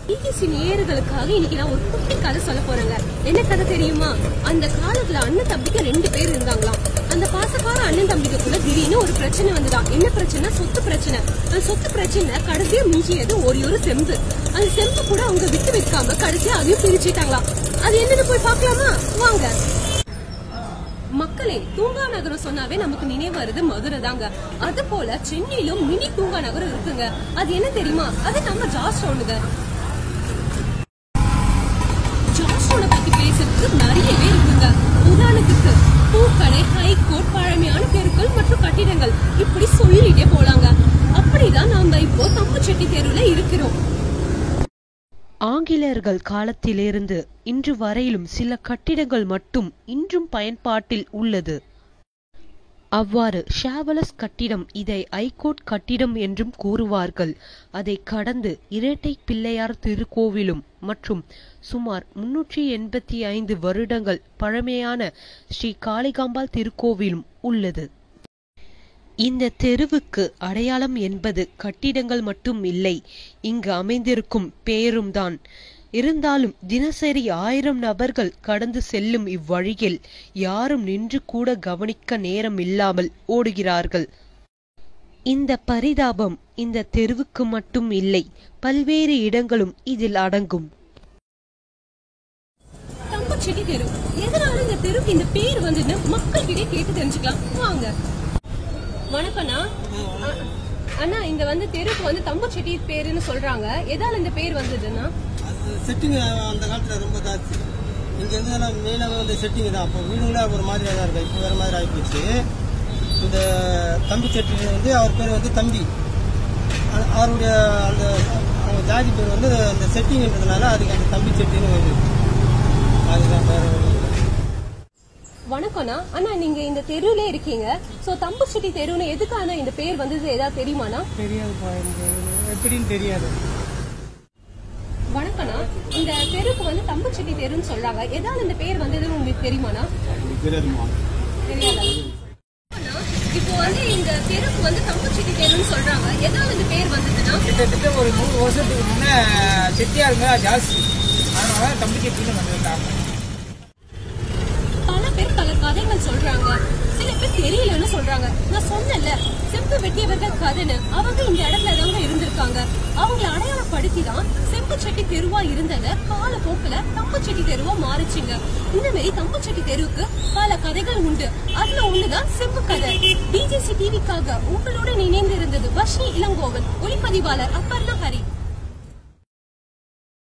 DTC நேயர்களுக்காக இன்னைக்கு நான் ஒரு குட்டி கதை சொல்ல போறேங்க என்ன கதை தெரியுமா அந்த காலத்துல அண்ணன் தம்பிக்கு ரெண்டு பேர் இருந்தாங்களாம் அந்த பாசக்கார அண்ணன் தம்பிக்குள்ள திடீர்னு ஒரு பிரச்சனை வந்துதான் என்ன பிரச்சனை சொத்து பிரச்சனை அந்த சொத்து பிரச்சனை கடைசியா மிஞ்சியது ஒரு ஒரு செம்பு அந்த செம்பு கூட அவங்க விட்டு வைக்காம கடைசியா அதையும் பிரிச்சுட்டாங்களாம் அது என்னன்னு போய் பார்க்கலாமா வாங்க மக்களே தூங்கா நகரம் சொன்னாவே நமக்கு நினைவு வருது மதுரை தாங்க அது போல சென்னையிலும் மினி தூங்கா நகரம் இருக்குங்க அது என்ன தெரியுமா அது நம்ம ஜாஸ்டோனுங்க ஜாஸ்டோனை பத்தி பேசுறதுக்கு நிறையவே இருக்குங்க உதாரணத்துக்கு பூக்கடை ஹைகோர்ட் பழமையான தெருக்கள் மற்றும் கட்டிடங்கள் இப்படி சொல்லிட்டே போலாங்க அப்படிதான் நாம இப்போ தம்புச்செட்டி தெருவுல இருக்கிறோம் ஆங்கிலேயர்கள் காலத்திலிருந்து இன்று வரையிலும் சில கட்டிடங்கள் மட்டும் இன்றும் பயன்பாட்டில் உள்ளது அவ்வாறு ஷாவலஸ் கட்டிடம் இதை ஐகோர்ட் கட்டிடம் என்றும் கூறுவார்கள் அதை கடந்து இரட்டை பிள்ளையார் திருக்கோவிலும் மற்றும் சுமார் முன்னூற்றி எண்பத்தி ஐந்து வருடங்கள் பழமையான ஸ்ரீ காளிகாம்பாள் திருக்கோவிலும் உள்ளது இந்த தெருவுக்கு அடையாளம் என்பது கட்டிடங்கள் மட்டும் இல்லை இங்கு அமைந்திருக்கும் பேரும் தான் இருந்தாலும் தினசரி ஆயிரம் நபர்கள் கடந்து செல்லும் இவ்வழியில் யாரும் நின்று கூட கவனிக்க நேரம் இல்லாமல் ஓடுகிறார்கள் இந்த பரிதாபம் இந்த தெருவுக்கு மட்டும் இல்லை பல்வேறு இடங்களும் இதில் அடங்கும் தம்புச்செட்டி தெரு எதனால இந்த தெருவுக்கு இந்த பேர் வந்துன்னு மக்கள் கிட்டே கேட்டு தெரிஞ்சுக்கலாம் வாங்க வணக்கம்ண்ணா அ- அண்ணா இந்த வந்து தெருவுக்கு வந்து தம்புச்செட்டி பேருன்னு சொல்றாங்க எதால இந்த பேர் வந்ததுன்னா அது செட்டிங் அந்த காலத்தில் ரொம்ப தாச்சு இங்கே இருந்து மெயினாகவே வந்து செட்டிங் தான் அப்போ வீடுங்களே ஒரு மாதிரியாக தான் இருக்கும் இப்போ வேறு மாதிரி ஆகிப்போச்சு இந்த தம்பி செட்டி வந்து அவர் பேர் வந்து தம்பி ஆனா, அவருடைய அந்த அவங்க ஜாதி பேர் வந்து அந்த செட்டிங்ன்றதுனால அதுக்கு அந்த தம்பி செட்டின்னு வருது அதுதான் வேறு ஒண்ணும் இல்ல. வணக்கம்ண்ணா அண்ணா நீங்க இந்த தெருவுல இருக்கீங்க சோ தம்புச்செட்டி தெருவுன்னு எதுக்கான இந்த பேர் வந்தது ஏதாவது தெரியுமாண்ணா தெரியாதுப்பா எனக்கு எப்படின்னு தெரியாது வணக்கம்ண்ணா இந்த தெருவுக்கு வந்து தம்புச்செட்டி தெருன்னு சொல்றாங்க எதால இந்த பேர் வந்ததுன்னு உங்களுக்கு தெரியுமாண்ணா தெரியாதா அண்ணா, இப்போ வந்து இந்த தெருக்கு வந்து தம்புச்செட்டி தெருன்னு சொல்றாங்க எதால இந்த பேர் வந்ததுன்னா கிட்டத்தட்ட ஒரு நூறு வருஷத்துக்கு முன்னே செட்டியாருங்க ஜாஸ்தி அதனால தம்பி செட்டின்னு வந்திருந்தாங்க பல பேர் பல கதைகள் சொல்றாங்க சில பேர் தெரியலன்னு சொல்றாங்க நான் சொன்னேன்ல செம்பு வெட்டியவர்கள் கதைன்னு அவங்க இந்த இடத்துல தாங்க இருந்திருக்காங்க அவங்களை அடையாளப்படுத்தி தான் செம்பு செட்டி தெருவா இருந்தத காலப்போக்குல தம்புச்செட்டி தெருவா மாறிச்சுங்க இந்த மாதிரி தம்புச்செட்டி தெருவுக்கு பல கதைகள் உண்டு அதுல ஒண்ணுதான் செம்பு கதை டிஜிசி டிவிக்காக உங்களுடன் இணைந்து இருந்தது வஷ்ணி இளங்கோவன் ஒளிப்பதிவாளர் அப்பர்ணா ஹரி